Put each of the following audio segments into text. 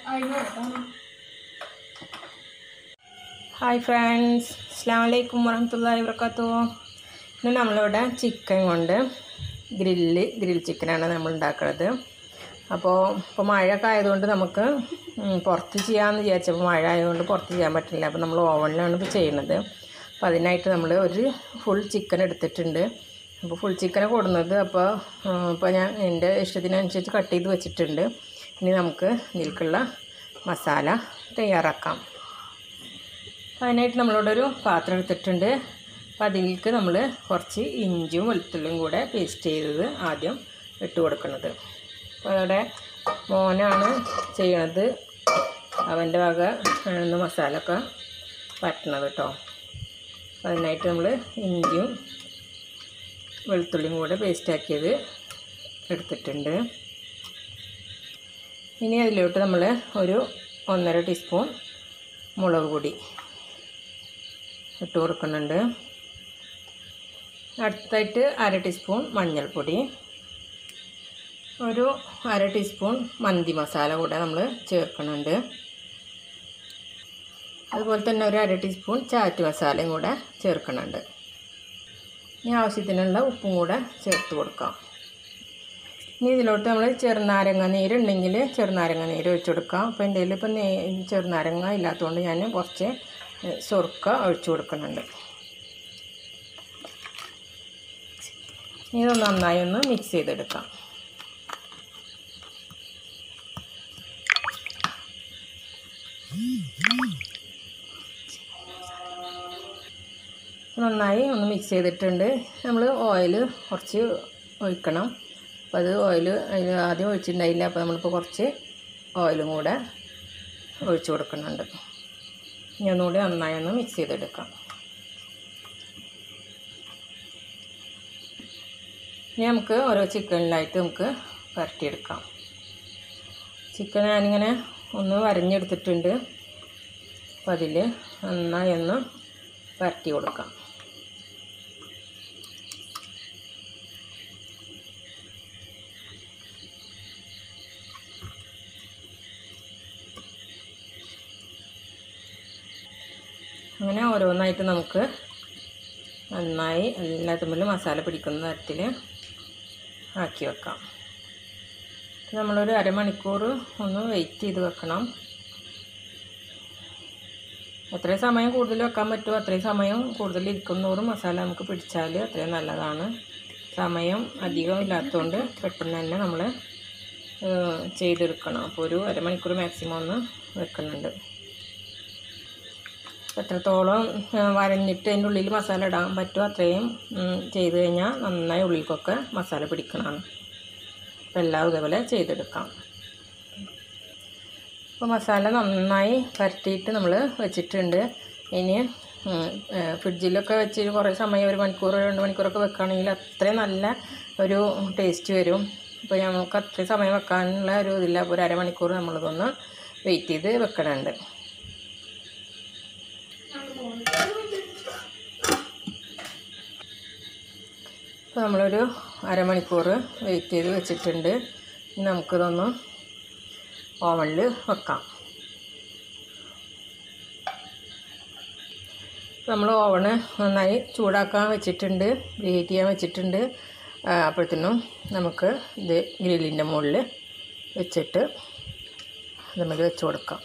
hi friends അസ്സാം വലൈക്കും വറഹമത്തല്ലാ വർക്കാത്തു ഇന്ന് നമ്മളിവിടെ ചിക്കൻ കൊണ്ട് ഗ്രില്ല് ഗ്രിൽ ചിക്കനാണ് നമ്മൾ ഉണ്ടാക്കുന്നത് അപ്പോൾ ഇപ്പോൾ മഴയൊക്കെ ആയതുകൊണ്ട് നമുക്ക് ഉം, പുറത്ത് ചെയ്യാമെന്ന് വിചാരിച്ചപ്പോൾ മഴ ആയതുകൊണ്ട് പുറത്ത് ചെയ്യാൻ പറ്റില്ല അപ്പോൾ നമ്മൾ ഓവനിലാണ് ഇപ്പോൾ ചെയ്യുന്നത് അപ്പോൾ അതിനായിട്ട് നമ്മൾ ഒരു ഫുൾ ചിക്കൻ എടുത്തിട്ടുണ്ട് അപ്പോൾ ഫുൾ ചിക്കനെ കൊടുന്നത് അപ്പോൾ ഇപ്പോൾ ഞാൻ എൻ്റെ ഇഷ്ടത്തിനനുസരിച്ച് കട്ട് ചെയ്ത് വെച്ചിട്ടുണ്ട് ഇനി നമുക്ക് ഇതിലേക്കുള്ള മസാല തയ്യാറാക്കാം അപ്പോൾ അതിനായിട്ട് നമ്മളിവിടെ ഒരു പാത്രം എടുത്തിട്ടുണ്ട് അപ്പോൾ അതിലേക്ക് നമ്മൾ കുറച്ച് ഇഞ്ചിയും വെളുത്തുള്ളിയും കൂടെ പേസ്റ്റ് ചെയ്തത് ആദ്യം ഇട്ട് കൊടുക്കുന്നത് അപ്പോൾ അവിടെ മോനാണ് ചെയ്യണത് അവൻ്റെ വക ആണ് മസാല ഒക്കെ പറ്റണത് കേട്ടോ അപ്പോൾ അതിനായിട്ട് നമ്മൾ ഇഞ്ചിയും വെളുത്തുള്ളിയും കൂടെ പേസ്റ്റ് ആക്കിയത് എടുത്തിട്ടുണ്ട് ഇനി അതിലോട്ട് നമ്മൾ ഒരു ഒന്നര ടീസ്പൂൺ മുളക് പൊടി ഇട്ട് കൊടുക്കുന്നുണ്ട് അടുത്തായിട്ട് അര ടീസ്പൂൺ മഞ്ഞൾപ്പൊടി ഒരു അര ടീസ്പൂൺ മന്തി മസാല കൂടെ നമ്മൾ ചേർക്കുന്നുണ്ട് അതുപോലെ തന്നെ ഒരു അര ടീസ്പൂൺ ചാറ്റ് മസാലയും കൂടെ ചേർക്കുന്നുണ്ട് ഇനി ആവശ്യത്തിനുള്ള ഉപ്പും കൂടെ ചേർത്ത് കൊടുക്കാം ഇനി ഇതിലോട്ട് നമ്മൾ ചെറുനാരങ്ങ നീരുണ്ടെങ്കിൽ ചെറുനാരങ്ങ നീര് ഒഴിച്ചു കൊടുക്കാം അപ്പോൾ എൻ്റെ കയ്യിൽ ഇപ്പം നേ ചെറുനാരങ്ങ ഇല്ലാത്തതുകൊണ്ട് ഞാൻ കുറച്ച് സുർക്ക ഒഴിച്ചു കൊടുക്കുന്നുണ്ട് ഇനി ഇത് നന്നായി ഒന്ന് മിക്സ് ചെയ്തെടുക്കാം നന്നായി ഒന്ന് മിക്സ് ചെയ്തിട്ടുണ്ട് നമ്മൾ ഓയിൽ കുറച്ച് ഒഴിക്കണം അപ്പോൾ അത് ഓയിൽ അതിൽ ആദ്യം ഒഴിച്ചിട്ടുണ്ടായില്ല അപ്പോൾ നമ്മളിപ്പോൾ കുറച്ച് ഓയിലും കൂടെ ഒഴിച്ചു കൊടുക്കുന്നുണ്ട് ഇനി ഒന്നുകൂടി നന്നായി ഒന്ന് മിക്സ് ചെയ്തെടുക്കാം ഇനി നമുക്ക് ഓരോ ചിക്കനിലായിട്ട് നമുക്ക് പരട്ടിയെടുക്കാം ചിക്കൻ ഞാനിങ്ങനെ ഒന്ന് വരഞ്ഞെടുത്തിട്ടുണ്ട് അപ്പോൾ അതിൽ നന്നായി ഒന്ന് പരട്ടി കൊടുക്കാം അങ്ങനെ ഓരോന്നായിട്ട് നമുക്ക് നന്നായി എല്ലാത്തുമ്പിലും മസാല പിടിക്കുന്ന തരത്തിൽ ആക്കി വെക്കാം നമ്മളൊരു അരമണിക്കൂർ ഒന്ന് വെയിറ്റ് ചെയ്ത് വെക്കണം എത്രയും സമയം കൂടുതൽ വെക്കാൻ പറ്റുമോ അത്രയും സമയം കൂടുതൽ ഇരിക്കുന്നോറും മസാല നമുക്ക് പിടിച്ചാൽ അത്രയും നല്ലതാണ് സമയം അധികം ഇല്ലാത്തതുകൊണ്ട് പെട്ടെന്ന് തന്നെ നമ്മൾ ചെയ്തെടുക്കണം അപ്പോൾ ഒരു അരമണിക്കൂർ മാക്സിമം ഒന്ന് വെക്കുന്നുണ്ട് എത്രത്തോളം ആ, വരഞ്ഞിട്ട് അതിൻ്റെ ഉള്ളിൽ മസാല ഇടാൻ പറ്റുമോ അത്രയും ഉം, ചെയ്ത് കഴിഞ്ഞാൽ നന്നായി ഉള്ളിലേക്കൊക്കെ മസാല പിടിക്കണമാണ് അപ്പോൾ എല്ലാം ഇതേപോലെ ചെയ്തെടുക്കാം അപ്പോൾ മസാല നന്നായി പരട്ടിയിട്ട് നമ്മൾ വെച്ചിട്ടുണ്ട് ഇനി ഉം, ഏ, ഫ്രിഡ്ജിലൊക്കെ വെച്ച് കുറേ സമയം ഒരു മണിക്കൂർ രണ്ട് മണിക്കൂറൊക്കെ വെക്കുകയാണെങ്കിൽ അത്രയും നല്ല ഒരു ടേസ്റ്റ് വരും അപ്പോൾ നമുക്ക് അത്രയും സമയം വെക്കാനുള്ള ഒരു ഇതില്ല അപ്പോൾ ഒരു അരമണിക്കൂർ നമ്മളിതൊന്ന് വെയിറ്റ് ചെയ്ത് വെക്കണുണ്ട് ഇപ്പോൾ നമ്മളൊരു അരമണിക്കൂർ വെയിറ്റ് ചെയ്ത് വെച്ചിട്ടുണ്ട് ഇനി നമുക്കിതൊന്ന് ഓവനിൽ വെക്കാം നമ്മൾ ഓവണ് നന്നായി ചൂടാക്കാൻ വെച്ചിട്ടുണ്ട് ഗ്രീറ്റ് ചെയ്യാൻ വെച്ചിട്ടുണ്ട് ആ, അപ്പോഴത്തേനും നമുക്ക് ഇത് ഗ്രില്ലിൻ്റെ മുകളിൽ വെച്ചിട്ട് അതുമ്മേൽ വെച്ച് കൊടുക്കാം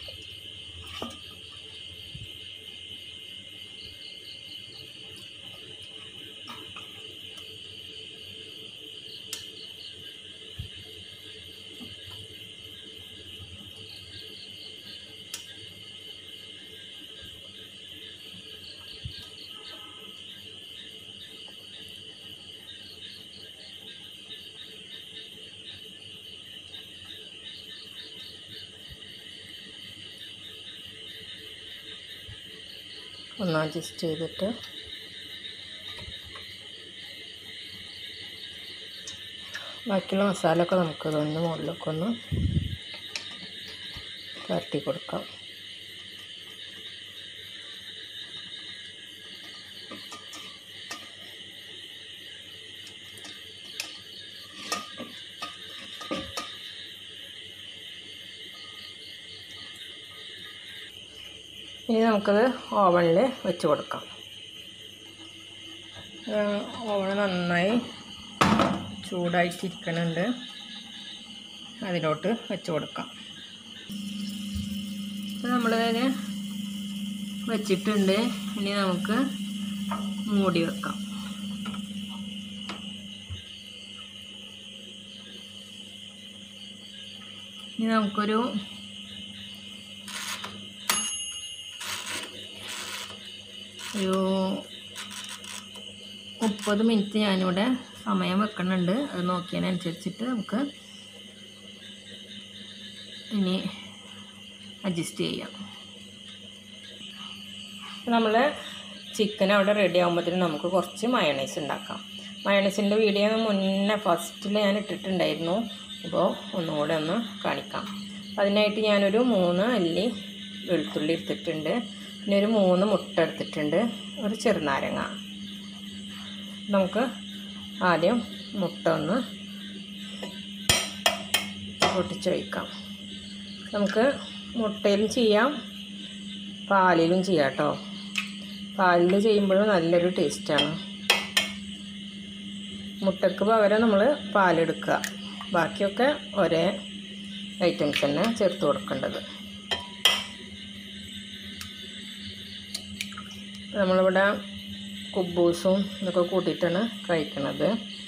ഒന്ന് അഡ്ജസ്റ്റ് ചെയ്തിട്ട് ബാക്കിയുള്ള മസാലയൊക്കെ നമുക്ക് ഇതൊന്ന് മുകളിലൊക്കെ ഒന്ന് പരട്ടി കൊടുക്കാം ഇനി നമുക്കത് ഓവണിൽ വെച്ച് കൊടുക്കാം ഓവൺ നന്നായി ചൂടായിട്ടിരിക്കണുണ്ട് അതിലോട്ട് വെച്ച് കൊടുക്കാം അപ്പോൾ നമ്മളതിന് വെച്ചിട്ടുണ്ട് ഇനി നമുക്ക് മൂടി വെക്കാം ഇനി നമുക്കൊരു ഒരു മുപ്പത് മിനിറ്റ് ഞാനിവിടെ സമയം വെക്കുന്നുണ്ട് അത് നോക്കിയതിനനുസരിച്ചിട്ട് നമുക്ക് ഇനി അഡ്ജസ്റ്റ് ചെയ്യാം നമ്മൾ ചിക്കൻ അവിടെ റെഡി ആകുമ്പോഴത്തേനും നമുക്ക് കുറച്ച് മയണൈസ് ഉണ്ടാക്കാം മയണൈസിൻ്റെ വീഡിയോ മുന്നേ ഫസ്റ്റിൽ ഞാൻ ഇട്ടിട്ടുണ്ടായിരുന്നു അപ്പോൾ ഒന്നുകൂടെ ഒന്ന് കാണിക്കാം അതിനായിട്ട് ഞാനൊരു മൂന്ന് അല്ലി വെളുത്തുള്ളി എടുത്തിട്ടുണ്ട് പിന്നെ ഒരു മൂന്ന് മുട്ട എടുത്തിട്ടുണ്ട് ഒരു ചെറുനാരങ്ങ നമുക്ക് ആദ്യം മുട്ട ഒന്ന് പൊട്ടിച്ച് വയ്ക്കാം നമുക്ക് മുട്ടയിലും ചെയ്യാം പാലിലും ചെയ്യാം കേട്ടോ പാലിൽ ചെയ്യുമ്പോൾ നല്ലൊരു ടേസ്റ്റാണ് മുട്ടക്ക് പകരം നമ്മൾ പാലെടുക്കുക ബാക്കിയൊക്കെ ഒരേ ഐറ്റംസ് തന്നെ ചേർത്ത് കൊടുക്കേണ്ടത് നമ്മളിവിടെ കുബൂസും ഇതൊക്കെ കൂട്ടിയിട്ടാണ് കഴിക്കുന്നത്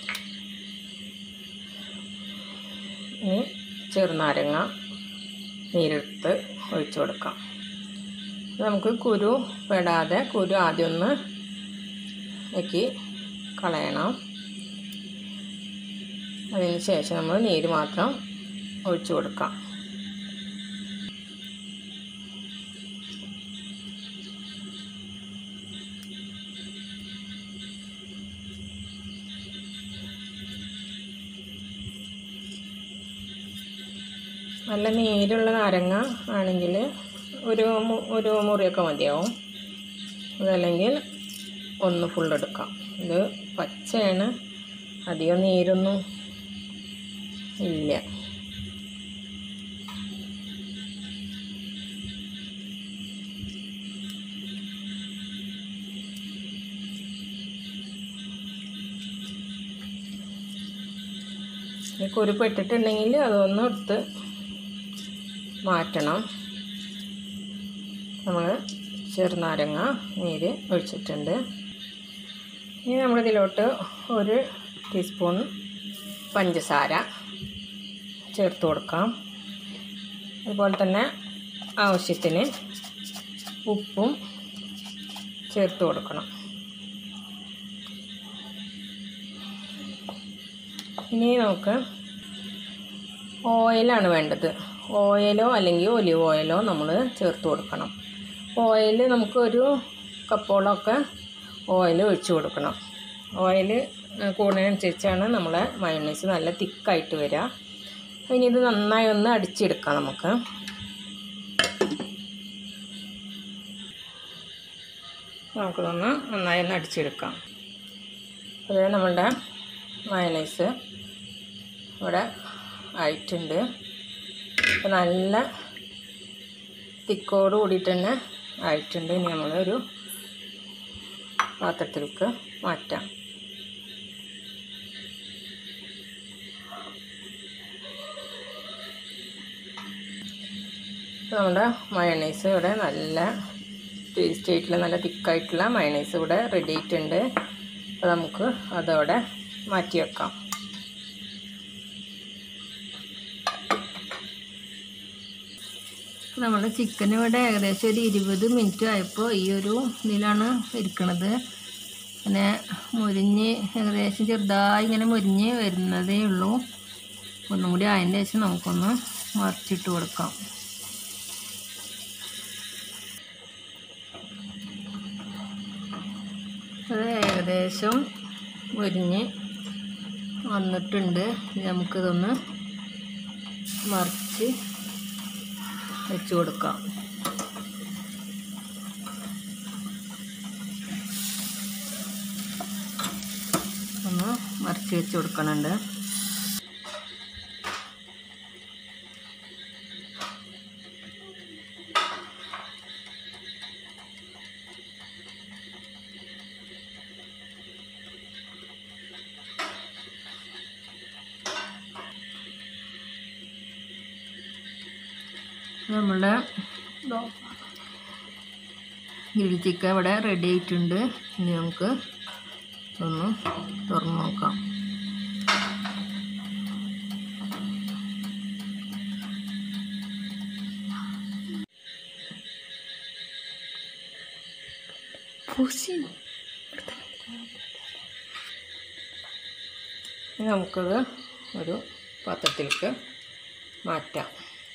ഇനി ചെറുനാരങ്ങ നീരെടുത്ത് ഒഴിച്ചു കൊടുക്കാം നമുക്ക് കുരു പെടാതെ കുരു ആദ്യം ഒന്ന് ഇക്കി കളയണം അതിന് ശേഷം നമ്മൾ നീര് മാത്രം ഒഴിച്ചു കൊടുക്കാം നല്ല നീരുള്ള നാരങ്ങ ആണെങ്കിൽ ഒരു മു- ഒരു മുറിയൊക്കെ മതിയാവും അതല്ലെങ്കിൽ ഒന്ന് ഫുൾ എടുക്കാം ഇത് പച്ചയാണ് അധികം നീരൊന്നും ഇല്ല ഈ കുരുപ്പ് ഇട്ടിട്ടുണ്ടെങ്കിൽ അതൊന്ന് എടുത്ത് മാറ്റണം നമ്മൾ ചെറുനാരങ്ങ നീര് ഒഴിച്ചിട്ടുണ്ട് ഇനി നമ്മളിതിലോട്ട് ഒരു ടീസ്പൂൺ പഞ്ചസാര ചേർത്ത് കൊടുക്കാം അതുപോലെ തന്നെ ആവശ്യത്തിന് ഉപ്പും ചേർത്ത് കൊടുക്കണം ഇനി നമുക്ക് ഓയിലാണ് വേണ്ടത് ഓയിലോ അല്ലെങ്കിൽ ഒലിവ് ഓയിലോ നമ്മൾ ചേർത്ത് കൊടുക്കണം ഓയിൽ നമുക്കൊരു കപ്പോളമൊക്കെ ഓയിൽ ഒഴിച്ച് കൊടുക്കണം ഓയിൽ കൂടുന്നതിനനുസരിച്ചാണ് നമ്മളെ മയോണൈസ് നല്ല തിക്കായിട്ട് വരിക ഇനി ഇത് നന്നായി ഒന്ന് അടിച്ചെടുക്കാം നമുക്ക് നമുക്കിതൊന്ന് നന്നായി ഒന്ന് അടിച്ചെടുക്കാം അത് നമ്മളുടെ മയണൈസ് ഇവിടെ ആയിട്ടുണ്ട് അപ്പോൾ നല്ല തിക്കോട് കൂടിയിട്ട് തന്നെ ആയിട്ടുണ്ട് ഇനി നമ്മളൊരു പാത്രത്തിലേക്ക് മാറ്റാം അപ്പോൾ നമ്മുടെ മയണൈസ് ഇവിടെ നല്ല ടേസ്റ്റി ആയിട്ടുള്ള നല്ല തിക്കായിട്ടുള്ള മയണൈസ് ഇവിടെ റെഡി ആയിട്ടുണ്ട് അപ്പോൾ നമുക്ക് അതവിടെ മാറ്റി വെക്കാം നമ്മുടെ ചിക്കൻ ഇവിടെ ഏകദേശം ഒരു ഇരുപത് മിനിറ്റ് ആയപ്പോൾ ഈ ഒരു ഇതിലാണ് ഇരിക്കണത് പിന്നെ മുരിഞ്ഞ് ഏകദേശം ചെറുതായി ഇങ്ങനെ മുരിഞ്ഞ് വരുന്നതേ ഉള്ളൂ ഒന്നും കൂടി അതിൻ്റെ ശേഷം നമുക്കൊന്ന് മറിച്ചിട്ട് കൊടുക്കാം അത് ഏകദേശം മുരിഞ്ഞ് വന്നിട്ടുണ്ട് ഇനി നമുക്കിതൊന്ന് മറിച്ച് വെച്ച് കൊടുക്കാം ഒന്ന് മറിച്ച് വെച്ച് കൊടുക്കണുണ്ട് നമ്മുടെ ഗ്രിൽ ചിക്കൻ ഇവിടെ റെഡി ആയിട്ടുണ്ട് ഇനി നമുക്ക് ഒന്ന് തുറന്ന് നോക്കാം ഇനി നമുക്കത് ഒരു പാത്രത്തിലേക്ക് മാറ്റാം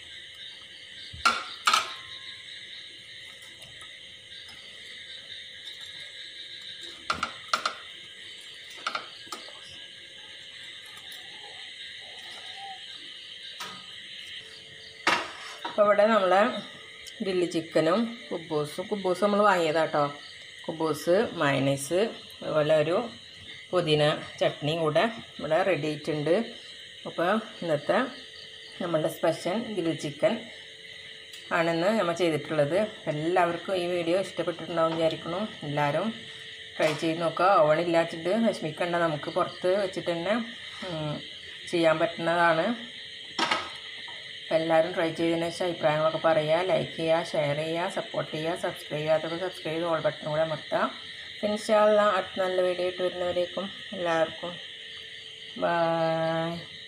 അപ്പോൾ ഇവിടെ നമ്മളെ ഗ്രില്ലി ചിക്കനും കുബൂസും കുബൂസ് നമ്മൾ വാങ്ങിയതാട്ടോ കുബൂസ് മയനൈസ് അതുപോലെ ഒരു പുതിന ചട്നിയും കൂടെ ഇവിടെ റെഡി ആയിട്ടുണ്ട് അപ്പോൾ ഇന്നത്തെ നമ്മളുടെ സ്പെഷ്യൽ ഗ്രിൽ ചിക്കൻ ആണെന്ന് നമ്മൾ ചെയ്തിട്ടുള്ളത് എല്ലാവർക്കും ഈ വീഡിയോ ഇഷ്ടപ്പെട്ടിട്ടുണ്ടാവും വിചാരിക്കുന്നു എല്ലാവരും ട്രൈ ചെയ്ത് നോക്കുക ഓവണില്ലാച്ചിട്ട് വിഷമിക്കണ്ട നമുക്ക് പുറത്ത് വെച്ചിട്ട് തന്നെ ഉം, ചെയ്യാൻ പറ്റുന്നതാണ് അപ്പോൾ എല്ലാവരും ട്രൈ ചെയ്തതിന് ശേഷം അഭിപ്രായങ്ങളൊക്കെ പറയുക ലൈക്ക് ചെയ്യുക ഷെയർ ചെയ്യുക സപ്പോർട്ട് ചെയ്യുക സബ്സ്ക്രൈബ് ചെയ്യാത്തവർ സബ്സ്ക്രൈബ് ചെയ്ത് ഓൾ ബട്ടൺ കൂടെ അമർത്തുക ഇൻഷാല്ല അടുത്ത നല്ല വീഡിയോ ആയിട്ട് വരുന്നവരേക്കും എല്ലാവർക്കും ബൈ